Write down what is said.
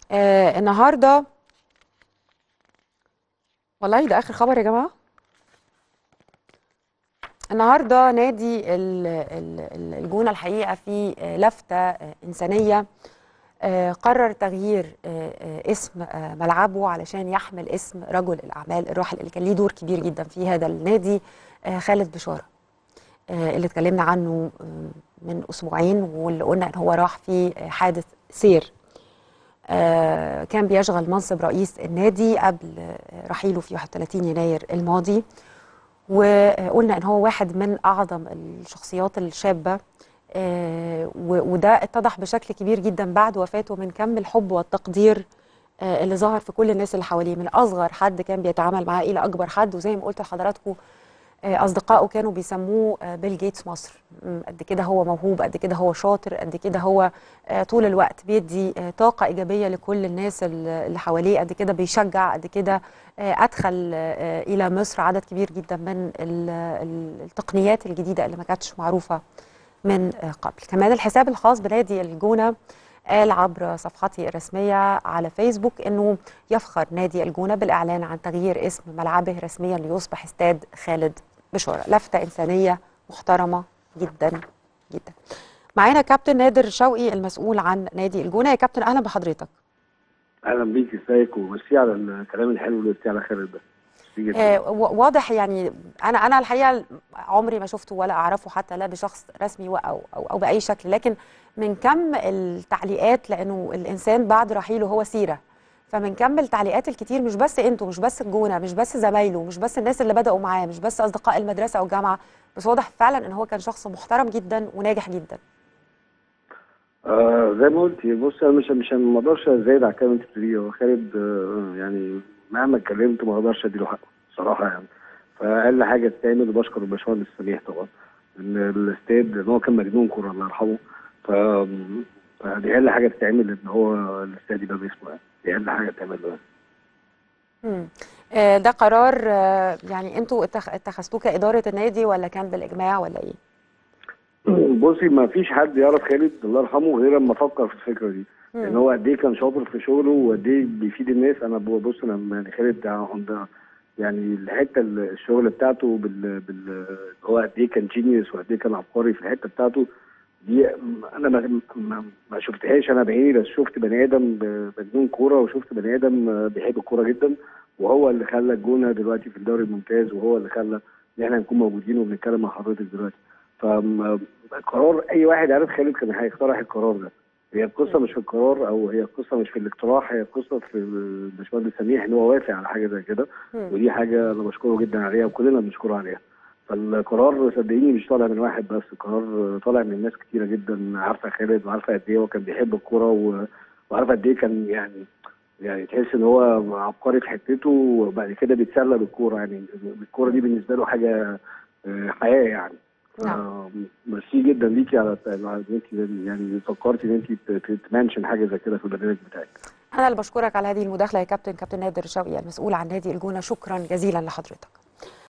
آه النهارده والله ده اخر خبر يا جماعه النهارده نادي ال- ال- ال- الجونه الحقيقه في آه، لفته آه، انسانيه آه، قرر تغيير آه، آه، اسم آه، ملعبه علشان يحمل اسم رجل الاعمال الراحل اللي كان ليه دور كبير جدا في هذا النادي آه، خالد بشاره آه، اللي اتكلمنا عنه آه، من اسبوعين واللي قلنا ان هو راح في آه، حادث سير آه، كان بيشغل منصب رئيس النادي قبل آه، رحيله في 31 يناير الماضي وقلنا ان هو واحد من اعظم الشخصيات الشابه آه، و- وده اتضح بشكل كبير جدا بعد وفاته من كم الحب والتقدير آه، اللي ظهر في كل الناس اللي حواليه من اصغر حد كان بيتعامل معاه الى اكبر حد وزي ما قلت لحضراتكم آه، اصدقائه كانوا بيسموه آه، بيل جيتس مصر م، قد كده هو موهوب قد كده هو شاطر قد كده هو آه، طول الوقت بيدي آه، طاقه ايجابيه لكل الناس ال- اللي حواليه قد كده بيشجع قد كده آه، ادخل آه، الى مصر عدد كبير جدا من ال- ال- التقنيات الجديده اللي ما كانتش معروفه من آه، قبل كمان الحساب الخاص بنادي الجونه قال عبر صفحته الرسمية على فيسبوك أنه يفخر نادي الجونة بالإعلان عن تغيير اسم ملعبه رسميا ليصبح استاد خالد بشارة لفتة إنسانية محترمة جدا جدا معانا كابتن نادر شوقي المسؤول عن نادي الجونة يا كابتن أهلا بحضرتك اهلا بيك ازيك وميرسي على الكلام الحلو اللي قلتيه على خالد ده ميرسي جدا. آه و- واضح يعني أنا أنا الحقيقة عمري ما شفته ولا أعرفه حتى لا بشخص رسمي و- أو أو, أو بأي شكل لكن من كم التعليقات لأنه الإنسان بعد رحيله هو سيرة فمن كم التعليقات الكتير مش بس انتوا مش بس الجونه مش بس زمايله مش بس الناس اللي بداوا معاه مش بس اصدقاء المدرسه او الجامعه بس واضح فعلا ان هو كان شخص محترم جدا وناجح جدا آه زي ما قلت بص انا مش مش ما اقدرش ازايد على الكلام اللي انت بتقوليه هو خالد آه يعني مهما اتكلمت ما اقدرش اديله حقه صراحه يعني فاقل حاجه تتعمل وبشكر الباشمهندس سميح طبعا ان الاستاد ان هو كان مجنون كوره الله يرحمه ف فدي اقل حاجه تتعمل ان هو الاستاد يبقى باسمه يعني دي اقل حاجه تتعمل له يعني. مم. آه، ده قرار آه، يعني انتوا اتخ- اتخذتوه كاداره النادي ولا كان بالاجماع ولا ايه؟ بصي ما فيش حد يعرف خالد الله يرحمه غير لما فكر في الفكره دي مم. ان هو قد ايه كان شاطر في شغله وقد ايه بيفيد الناس انا ببص انا يعني خالد ده عند يعني الحته ال- الشغل بتاعته بال, بال هو قد ايه كان جينيوس وقد ايه كان عبقري في الحته بتاعته دي انا ما, ما, ما شفتهاش انا بعيني بس شفت بني ادم ب- مجنون كوره وشفت بني ادم بيحب الكوره جدا وهو اللي خلى الجونه دلوقتي في الدوري الممتاز وهو اللي خلى ان احنا نكون موجودين وبنتكلم مع حضرتك دلوقتي فقرار اي واحد عارف خالد كان هيقترح القرار ده هي القصه مش في القرار او هي القصه مش في الاقتراح هي القصه في الباشمهندس سميح ان هو وافق على حاجه زي كده مم. ودي حاجه انا بشكره جدا عليها وكلنا بنشكره عليها فالقرار صدقيني مش طالع من واحد بس القرار طالع من ناس كتيره جدا عارفه خالد وعارفه قد ايه هو كان بيحب الكوره و- وعارفه قد ايه كان يعني يعني تحس ان هو عبقري في حتته وبعد كده بيتسلى بالكوره يعني الكوره دي بالنسبه له حاجه آه، حياه يعني نعم. آه، ميرسي جدا ليكي على على ان انت يعني فكرتي ان انت ت- ت- تمنشن حاجه زي كده في البرنامج بتاعك انا اللي بشكرك على هذه المداخله يا كابتن كابتن نادر شوقي المسؤول عن نادي الجونه شكرا جزيلا لحضرتك